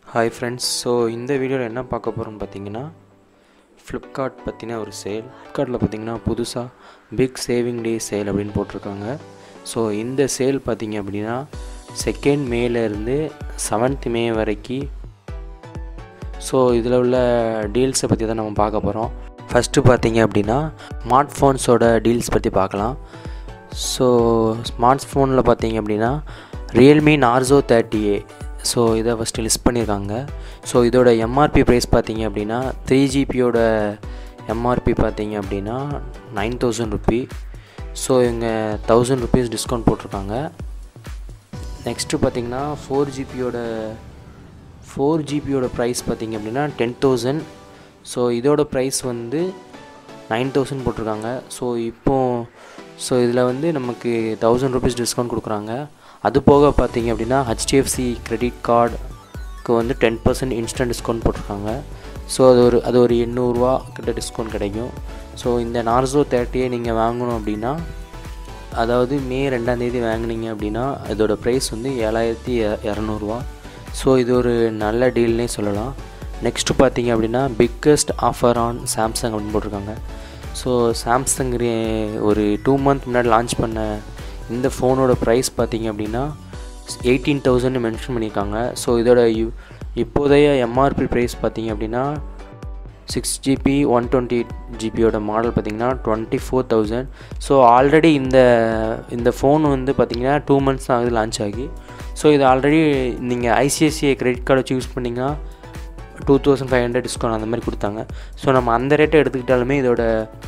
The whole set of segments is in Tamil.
ஹாய் ஃப்ரெண்ட்ஸ் ஸோ இந்த வீடியோவில் என்ன பார்க்க போகிறோம்னு பார்த்தீங்கன்னா ஃப்ளிப்கார்ட் பற்றின ஒரு சேல் ஃப்ளிப்கார்ட்டில் பார்த்தீங்கன்னா புதுசாக பிக் சேவிங் டே சேல் அப்படின்னு போட்டிருக்காங்க ஸோ இந்த சேல் பார்த்தீங்க அப்படின்னா செகண்ட் மேலேருந்து செவன்த் மே வரைக்கும் ஸோ இதில் உள்ள டீல்ஸை பற்றி தான் நம்ம பார்க்க போகிறோம் ஃபஸ்ட்டு பார்த்தீங்க அப்படின்னா ஸ்மார்ட் ஃபோன்ஸோட டீல்ஸ் பற்றி பார்க்கலாம் ஸோ ஸ்மார்ட் ஃபோனில் பார்த்தீங்க அப்படின்னா Realme Narzo thirty A so இதை ஃபஸ்ட்டு லிஸ்ட் பண்ணியிருக்காங்க ஸோ இதோட எம்ஆர்பி ப்ரைஸ் பார்த்தீங்க அப்படின்னா த்ரீ ஜிபியோட எம்ஆர்பி பார்த்தீங்க அப்படின்னா நைன் தௌசண்ட் ருப்பி ஸோ இவங்க தௌசண்ட் ருபீஸ் டிஸ்கவுண்ட் போட்டிருக்காங்க நெக்ஸ்ட்டு பார்த்தீங்கன்னா ஃபோர் ஜிபியோட ஃபோர் ஜிபியோட ப்ரைஸ் பார்த்தீங்க அப்படின்னா டென் தௌசண்ட் ஸோ இதோட ப்ரைஸ் வந்து நைன் தௌசண்ட் போட்டிருக்காங்க ஸோ இப்போ ஸோ இதில் வந்து நமக்கு தௌசண்ட் ருபீஸ் டிஸ்கவுண்ட் கொடுக்குறாங்க அது போக பார்த்தீங்க அப்படின்னா ஹெச்டிஎஃப்சி கிரெடிட் கார்டுக்கு வந்து டென் பர்சன்ட் இன்ஸ்டன்ட் டிஸ்கவுண்ட் போட்டிருக்காங்க ஸோ அது ஒரு அது ஒரு எண்ணூறுரூவா கிட்ட டிஸ்கவுண்ட் கிடைக்கும் ஸோ இந்த நார்சோ தேர்ட்டியை நீங்கள் வாங்கணும் அப்படின்னா அதாவது மே ரெண்டாந்தேதி வாங்கினீங்க அப்படின்னா இதோட ப்ரைஸ் வந்து ஏழாயிரத்தி இரநூறுவா ஸோ இது ஒரு நல்ல டீல்னே சொல்லலாம் நெக்ஸ்ட்டு பார்த்தீங்க அப்படின்னா பிக்கஸ்ட் ஆஃபர் ஆன் சாம்சங் அப்படின்னு போட்டிருக்காங்க ஸோ சாம்சங் ஒரு டூ மந்த் முன்னாடி லான்ச் பண்ண இந்த ஃபோனோட ப்ரைஸ் பார்த்தீங்க அப்படின்னா எயிட்டீன் தௌசண்ட் மென்ஷன் பண்ணியிருக்காங்க ஸோ இதோட யு இப்போதைய எம்ஆர்பி ப்ரைஸ் பார்த்தீங்க அப்படின்னா சிக்ஸ் ஜிபி ஒன் டுவெண்ட்டி ஜிபியோட மாடல் பார்த்தீங்கன்னா twenty four thousand so already இந்த இந்த ஃபோன் வந்து பார்த்தீங்கன்னா டூ மந்த்ஸ் தான் ஆகுது லான்ச் ஆகி ஸோ இது ஆல்ரெடி நீங்கள் ஐசிஐசிஐ கிரெடிட் கார்டு வச்சு யூஸ் பண்ணிங்கன்னா two thousand five hundred discount அந்த மாதிரி கொடுத்தாங்க ஸோ நம்ம அந்த ரேட்டை எடுத்துக்கிட்டாலுமே இதோட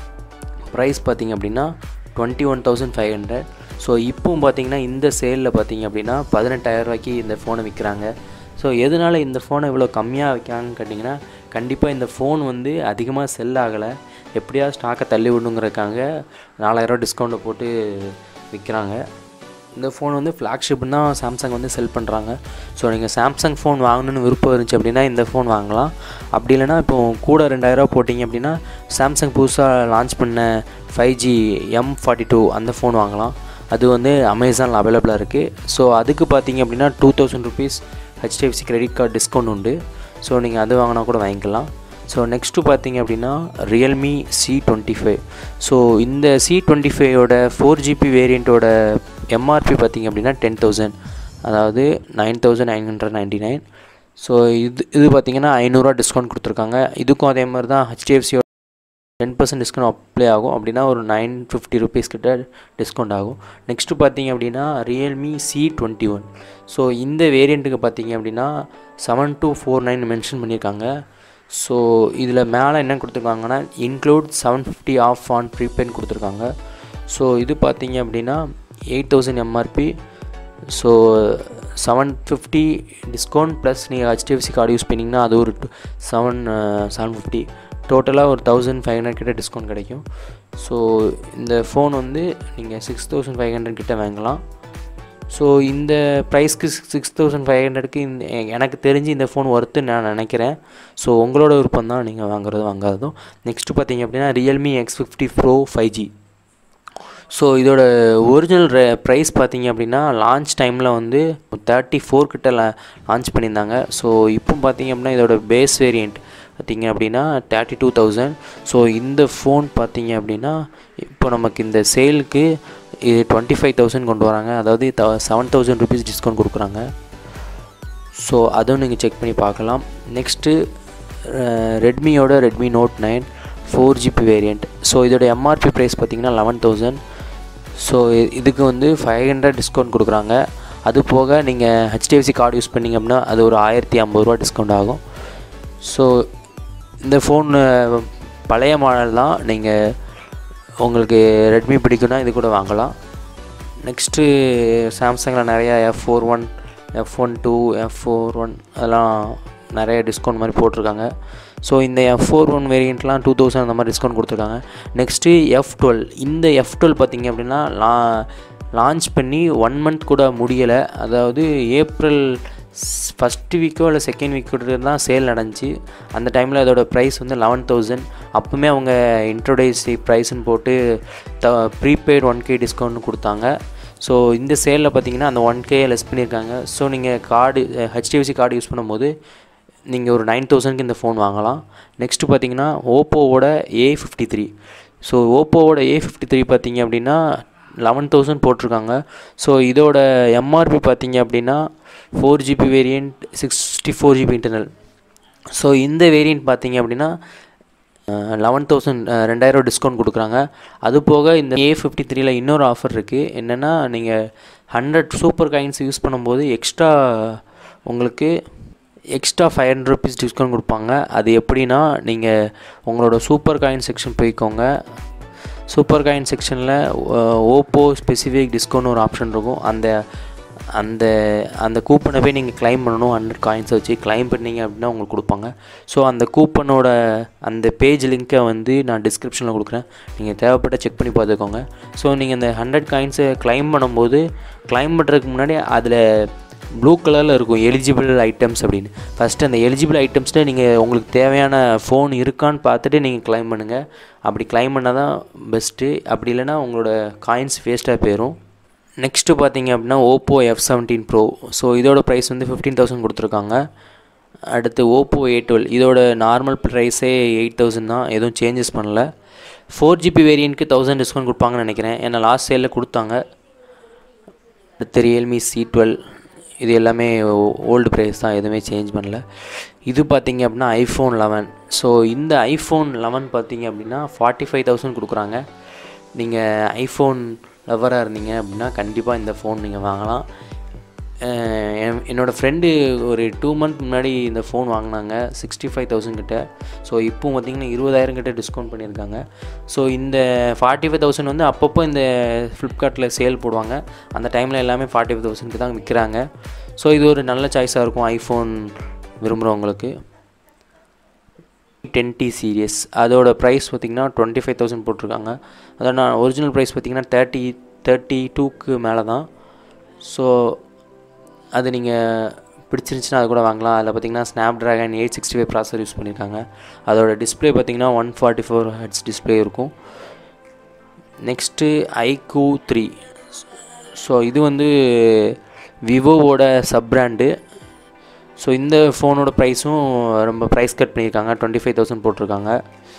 ப்ரைஸ் பார்த்திங்க அப்படின்னா twenty one thousand five hundred so இப்போவும் பார்த்தீங்கன்னா இந்த சேலில் பார்த்தீங்க அப்படின்னா பதினெட்டாயிரரூவாய்க்கு இந்த ஃபோனை விற்கிறாங்க ஸோ எதனால் இந்த ஃபோனை இவ்வளோ கம்மியாக வைக்கிறாங்கன்னு கேட்டிங்கன்னா கண்டிப்பாக இந்த ஃபோன் வந்து அதிகமாக செல் ஆகலை எப்படியாவது ஸ்டாக்கை தள்ளி விடணுங்கிறதுக்காக நாலாயிரரூவா டிஸ்கவுண்ட்டை போட்டு விற்கிறாங்க இந்த ஃபோன் வந்து ஃப்ளாக்ஷிப்னு தான் சாம்சங் வந்து செல் பண்ணுறாங்க ஸோ நீங்கள் சாம்சங் ஃபோன் வாங்கணுன்னு விருப்பம் இருந்துச்சு அப்படின்னா இந்த ஃபோன் வாங்கலாம் அப்படி இல்லைனா இப்போ கூட ரெண்டாயிரரூவா போட்டிங்க அப்படின்னா சாம்சங் புதுசாக லான்ச் பண்ண five G M forty two அந்த ஃபோன் வாங்கலாம் அது வந்து அமேசானில் அவைலபிளாக இருக்குது ஸோ அதுக்கு பார்த்தீங்க அப்படின்னா two thousand rupees HDFC credit card discount உண்டு ஸோ நீங்கள் அது வாங்கினா கூட வாங்கிக்கலாம் ஸோ நெக்ஸ்ட்டு பார்த்தீங்க அப்படின்னா Realme C twenty five so இந்த சி டுவெண்ட்டி ஃபைவோட ஃபோர் ஜிபி வேரியண்ட்டோட எம்ஆர்பி பார்த்திங்க அப்படின்னா டென் தௌசண்ட் அதாவது nine thousand nine hundred ninety nine so இது இது பார்த்திங்கன்னா ஐநூறுரூவா டிஸ்கவுண்ட் கொடுத்துருக்காங்க இதுக்கும் அதே மாதிரி தான் ஹெச்டிஎஃப்சியோட டென் பர்சன்ட் டிஸ்கவுண்ட் அப்ளை ஆகும் அப்படின்னா ஒரு நைன் ஃபிஃப்டி ருபீஸ் கிட்ட டிஸ்கவுண்ட் ஆகும் நெக்ஸ்ட்டு பார்த்தீங்க அப்படின்னா Realme C twenty one so இந்த வேரியண்ட்டுக்கு பார்த்தீங்க அப்படின்னா seven two four nine mention பண்ணியிருக்காங்க ஸோ இதில் மேலே என்ன கொடுத்துருக்காங்கன்னா include seven fifty off on prepaid கொடுத்துருக்காங்க ஸோ இது பார்த்தீங்க அப்படின்னா eight thousand MRP so seven fifty discount plus நீங்கள் ஹெச்டிஎஃப்சி கார்டு யூஸ் பண்ணிங்கன்னா அது ஒரு செவன் செவன் ஃபிஃப்டி டோட்டலாக ஒரு தௌசண்ட் ஃபைவ் ஹண்ட்ரட் கிட்ட டிஸ்கவுண்ட் கிடைக்கும் ஸோ இந்த ஃபோன் வந்து நீங்கள் சிக்ஸ் தௌசண்ட் ஃபைவ் ஹண்ட்ரட் கிட்ட வாங்கலாம் ஸோ இந்த ப்ரைஸ்க்கு சிக்ஸ் தௌசண்ட் ஃபைவ் ஹண்ட்ரட்க்கு இந்த எனக்கு தெரிஞ்சு இந்த ஃபோன் ஒர்த்துன்னு நான் நினைக்கிறேன் ஸோ உங்களோட விருப்பம் தான் நீங்கள் வாங்குறதும் வாங்காததும் நெக்ஸ்ட்டு பார்த்தீங்க அப்படின்னா Realme X fifty pro five G so இதோட ஒரிஜினல் ரே ப்ரைஸ் பார்த்தீங்க அப்படின்னா லான்ச் டைமில் வந்து தேர்ட்டி ஃபோர் கிட்ட லான்ச் பண்ணியிருந்தாங்க ஸோ இப்போ பார்த்தீங்க அப்படின்னா இதோட பேஸ் வேரியண்ட் பார்த்திங்க அப்படின்னா தேர்ட்டி டூ தௌசண்ட் ஸோ இந்த ஃபோன் பார்த்தீங்க அப்படின்னா இப்போ நமக்கு இந்த சேலுக்கு இது டுவெண்ட்டி ஃபைவ் தௌசண்ட் கொண்டு வராங்க அதாவது the seven thousand rupees discount கொடுக்குறாங்க ஸோ அதுவும் நீங்கள் செக் பண்ணி பார்க்கலாம் நெக்ஸ்ட்டு ரெட்மியோட Redmi Note nine four GB variant so இதோட எம்ஆர்பி ப்ரைஸ் பார்த்திங்கன்னா லெவன் தௌசண்ட் ஸோ இதுக்கு வந்து ஃபைவ் ஹண்ட்ரட் டிஸ்கவுண்ட் கொடுக்குறாங்க அது போக நீங்கள் ஹெச்டிஎஃப்சி கார்டு யூஸ் பண்ணிங்க அப்படின்னா அது ஒரு ஆயிரத்தி ஐம்பது ரூபா டிஸ்கவுண்ட் ஆகும் ஸோ இந்த ஃபோன் பழைய மாடல் தான் நீங்கள் உங்களுக்கு ரெட்மி பிடிக்குன்னா இது கூட வாங்கலாம் நெக்ஸ்ட்டு சாம்சங்கில் நிறையா F four one F one two F four one அதெல்லாம் நிறைய டிஸ்கவுண்ட் மாதிரி போட்டிருக்காங்க ஸோ இந்த எஃப் ஃபோர் ஒன் வேரியண்ட்லாம் டூ தௌசண்ட் அந்த மாதிரி டிஸ்கவுண்ட் கொடுத்துருக்காங்க நெக்ஸ்ட்டு எஃப் டுவெல் இந்த எஃப் டுவெல் பார்த்திங்க அப்படின்னா லா லான்ச் பண்ணி ஒன் மந்த் கூட முடியலை அதாவது ஏப்ரல் ஃபஸ்ட்டு வீக்கோ இல்லை செகண்ட் வீக்கோ தான் சேல் நடந்துச்சு அந்த டைமில் அதோட ப்ரைஸ் வந்து லெவன் தௌசண்ட் அப்போவுமே அவங்க இன்ட்ரோடைஸி ப்ரைஸ்ன்னு போட்டு the prepaid one K discount கொடுத்தாங்க ஸோ இந்த சேலில் பார்த்தீங்கன்னா அந்த ஒன் கே லெஸ் பண்ணியிருக்காங்க ஸோ நீங்கள் கார்டு ஹெச்டிஎஃப்சி கார்டு யூஸ் பண்ணும்போது நீங்கள் ஒரு நைன் தௌசண்ட்க்கு இந்த ஃபோன் வாங்கலாம் நெக்ஸ்ட்டு பார்த்தீங்கன்னா ஓப்போவோட ஏ ஃபிஃப்டி த்ரீ ஸோ ஓப்போவோட ஏ ஃபிஃப்டி த்ரீ பார்த்தீங்க அப்படின்னா லெவன் தௌசண்ட் போட்டிருக்காங்க ஸோ இதோட எம்ஆர்பி பார்த்தீங்க அப்படின்னா four GB variant sixty four GB internal so இந்த வேரியண்ட் பார்த்தீங்க அப்படின்னா லெவன் தௌசண்ட் ரெண்டாயிரம் டிஸ்கவுண்ட் கொடுக்குறாங்க அது போக இந்த ஏ ஃபிஃப்டி த்ரீல இன்னொரு ஆஃபர் இருக்குது என்னென்னா நீங்கள் ஹண்ட்ரட் சூப்பர் காயின்ஸ் யூஸ் பண்ணும்போது எக்ஸ்ட்ரா உங்களுக்கு extra five hundred rupees discount கொடுப்பாங்க அது எப்படின்னா நீங்கள் உங்களோட சூப்பர் காயின் செக்ஷன் போய்க்கோங்க சூப்பர் காயின் செக்ஷனில் ஓப்போ ஸ்பெசிஃபிக் டிஸ்கவுண்ட் ஒரு ஆப்ஷன் இருக்கும் அந்த அந்த அந்த கூப்பனை போய் நீங்கள் கிளைம் பண்ணணும் ஹண்ட்ரட் காயின்ஸை வச்சு கிளைம் பண்ணீங்க அப்படின்னா உங்களுக்கு கொடுப்பாங்க ஸோ அந்த கூப்பனோட அந்த பேஜ் லிங்க்கை வந்து நான் டிஸ்கிரிப்ஷனில் கொடுக்குறேன் நீங்கள் தேவைப்பட்ட செக் பண்ணி பார்த்துக்கோங்க ஸோ நீங்கள் இந்த ஹண்ட்ரட் காயின்ஸை கிளைம் பண்ணும்போது கிளைம் பண்ணுறதுக்கு முன்னாடி அதில் ப்ளூ கலரில் இருக்கும் எலிஜிபிள் ஐட்டம்ஸ் அப்படின்னு ஃபஸ்ட்டு அந்த எலிஜிபிள் ஐட்டம்ஸில் நீங்கள் உங்களுக்கு தேவையான ஃபோன் இருக்கான்னு பார்த்துட்டு நீங்கள் கிளைம் பண்ணுங்கள் அப்படி கிளைம் பண்ணால் தான் பெஸ்ட்டு அப்படி இல்லைன்னா உங்களோட காயின்ஸ் வேஸ்ட்டாக போயிடும் நெக்ஸ்ட்டு பார்த்தீங்க அப்படின்னா Oppo F seventeen pro so இதோட ப்ரைஸ் வந்து ஃபிஃப்டீன் தௌசண்ட் கொடுத்துருக்காங்க அடுத்து ஓப்போ ஏ டுவெல் இதோட நார்மல் ப்ரைஸே எயிட் தௌசண்ட் தான் எதுவும் சேஞ்சஸ் பண்ணல ஃபோர் ஜிபி வேரியண்ட்க்கு தௌசண்ட் டிஸ்கவுண்ட் கொடுப்பாங்கன்னு நினைக்கிறேன் ஏன்னா லாஸ்ட் சேலில் கொடுத்தாங்க அடுத்து ரியல்மி சி டுவெல் இது எல்லாமே ஓல்டு ப்ரைஸ் தான் எதுவுமே சேஞ்ச் பண்ணல இது பார்த்தீங்க அப்படின்னா ஐஃபோன் லெவன் ஸோ இந்த ஐஃபோன் லெவன் பார்த்தீங்க அப்படின்னா ஃபார்ட்டி ஃபைவ் தௌசண்ட் கொடுக்குறாங்க நீங்கள் ஐஃபோன் லவராக இருந்தீங்க அப்படின்னா கண்டிப்பாக இந்த ஃபோன் நீங்கள் வாங்கலாம் என்னோடய ஃப்ரெண்டு ஒரு டூ மந்த் முன்னாடி இந்த ஃபோன் வாங்கினாங்க சிக்ஸ்டி ஃபைவ் தௌசண்ட் கிட்ட ஸோ இப்போ பார்த்திங்கன்னா இருபதாயிரம் கிட்ட டிஸ்கவுண்ட் பண்ணியிருக்காங்க ஸோ இந்த ஃபார்ட்டி ஃபைவ் தௌசண்ட் வந்து அப்பப்போ இந்த ஃப்ளிப்கார்ட்டில் சேல் போடுவாங்க அந்த டைமில் எல்லாமே ஃபார்ட்டி ஃபைவ் தௌசண்ட்க்கு தான் விற்கிறாங்க ஸோ இது ஒரு நல்ல சாய்ஸாக இருக்கும் ஐஃபோன் விரும்புகிறவங்களுக்கு டென் டி சீரியஸ் அதோட ப்ரைஸ் பார்த்திங்கன்னா டுவெண்ட்டி ஃபைவ் தௌசண்ட் போட்டிருக்காங்க அதோட ஒரிஜினல் ப்ரைஸ் பார்த்திங்கன்னா தேர்ட்டி தேர்ட்டி டூக்கு மேலே தான் ஸோ அது நீங்கள் பிடிச்சிருந்துச்சின்னா அது கூட வாங்கலாம் அதில் பார்த்தீங்கன்னா Snapdragon eight sixty five processor use பண்ணியிருக்காங்க அதோட டிஸ்பிளே பார்த்தீங்கன்னா one forty four hertz display இருக்கும் நெக்ஸ்ட்டு ஐக்கூ த்ரீ ஸோ இது வந்து விவோவோட சப் பிராண்டு ஸோ இந்த ஃபோனோட ப்ரைஸும் ரொம்ப ப்ரைஸ் கட் பண்ணியிருக்காங்க டுவெண்ட்டி ஃபைவ் தௌசண்ட் போட்டிருக்காங்க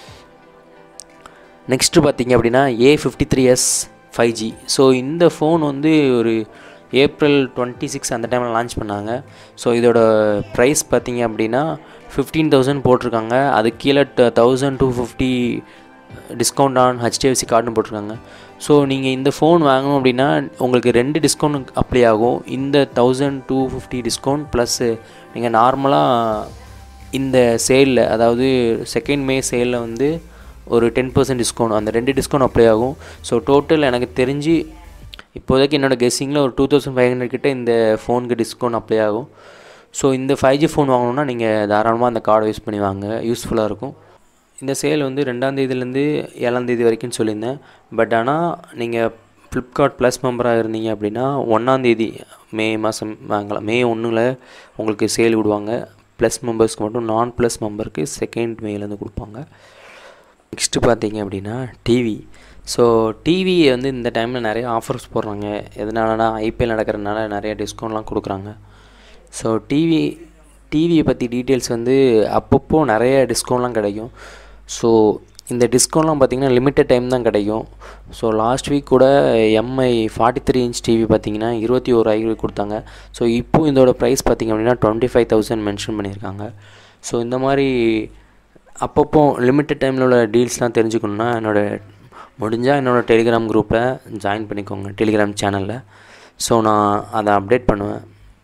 நெக்ஸ்ட்டு பார்த்தீங்க அப்படின்னா A fifty three S five G so இந்த ஃபோன் வந்து ஒரு ஏப்ரல் டுவெண்ட்டி சிக்ஸ் அந்த டைமில் லான்ச் பண்ணாங்க ஸோ இதோட ப்ரைஸ் பார்த்தீங்க அப்படின்னா ஃபிஃப்டீன் தௌசண்ட் போட்டிருக்காங்க அது கீழே thousand two fifty discount on HDFC கார்டுன்னு போட்டிருக்காங்க ஸோ நீங்கள் இந்த ஃபோன் வாங்கணும் அப்படின்னா உங்களுக்கு ரெண்டு டிஸ்கவுண்ட் அப்ளை ஆகும் இந்த thousand two fifty discount plus நீங்கள் நார்மலாக இந்த சேலில் அதாவது செகண்ட் மே சேலில் வந்து ஒரு டென் பர்சன்ட் டிஸ்கவுண்ட் அந்த ரெண்டு டிஸ்கவுண்ட் அப்ளை ஆகும் ஸோ டோட்டல் எனக்கு தெரிஞ்சு இப்போதைக்கு என்னோடய கெஸ்ஸிங்கில் ஒரு டூ தௌசண்ட் ஃபைவ் ஹண்ட்ரட் கிட்ட இந்த ஃபோனுக்கு டிஸ்கவுண்ட் அப்ளை ஆகும் ஸோ இந்த ஃபைவ் ஜி ஃபோன் வாங்கணுன்னா நீங்கள் தாராளமாக அந்த கார்டை யூஸ் பண்ணி வாங்க யூஸ்ஃபுல்லாக இருக்கும் இந்த சேல் வந்து ரெண்டாந்தேதியிலேருந்து ஏழாந்தேதி வரைக்கும் சொல்லியிருந்தேன் பட் ஆனால் நீங்கள் ஃப்ளிப்கார்ட் ப்ளஸ் மெம்பராக இருந்தீங்க அப்படின்னா ஒன்றாந்தேதி மே மாதம் வாங்கலாம் மே ஒன்றில் உங்களுக்கு சேல் விடுவாங்க ப்ளஸ் மெம்பர்ஸ்க்கு மட்டும் நான் ப்ளஸ் மெம்பருக்கு செகண்ட் மேலேருந்து கொடுப்பாங்க நெக்ஸ்ட்டு பார்த்தீங்க அப்படின்னா டிவி ஸோ டிவி வந்து இந்த டைமில் நிறைய ஆஃபர்ஸ் போடுறாங்க எதனாலனா ஐபிஎல் நடக்கிறதுனால நிறைய டிஸ்கவுண்ட்லாம் கொடுக்குறாங்க ஸோ டிவி டிவியை பற்றி டீட்டெயில்ஸ் வந்து அப்பப்போ நிறைய டிஸ்கவுண்ட்லாம் கிடைக்கும் ஸோ இந்த டிஸ்கவுண்ட்லாம் பார்த்திங்கன்னா லிமிட்டட் டைம் தான் கிடைக்கும் ஸோ லாஸ்ட் வீக் கூட Mi forty three inch TV பார்த்திங்கன்னா இருபத்தி ஓராயிரம் கொடுத்தாங்க ஸோ இப்போ இதோட ப்ரைஸ் பார்த்திங்க அப்படின்னா டுவெண்ட்டி ஃபைவ் தௌசண்ட் மென்ஷன் பண்ணியிருக்காங்க ஸோ இந்த மாதிரி அப்பப்போ லிமிட்டட் டைமில் உள்ள டீல்ஸ்லாம் தெரிஞ்சுக்கணுன்னா என்னோடய முடிஞ்சால் என்னோடய டெலிகிராம் குரூப்பில் ஜாயின் பண்ணிக்கோங்க டெலிகிராம் சேனலில் ஸோ நான் அதை அப்டேட் பண்ணுவேன்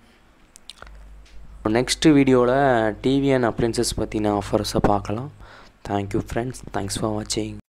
நெக்ஸ்ட்டு வீடியோவில் டிவி அண்ட் அப்ளைன்சஸ் பற்றின ஆஃபர்ஸை பார்க்கலாம் தேங்க்யூ ஃப்ரெண்ட்ஸ் தேங்க்ஸ் ஃபார் வாட்சிங்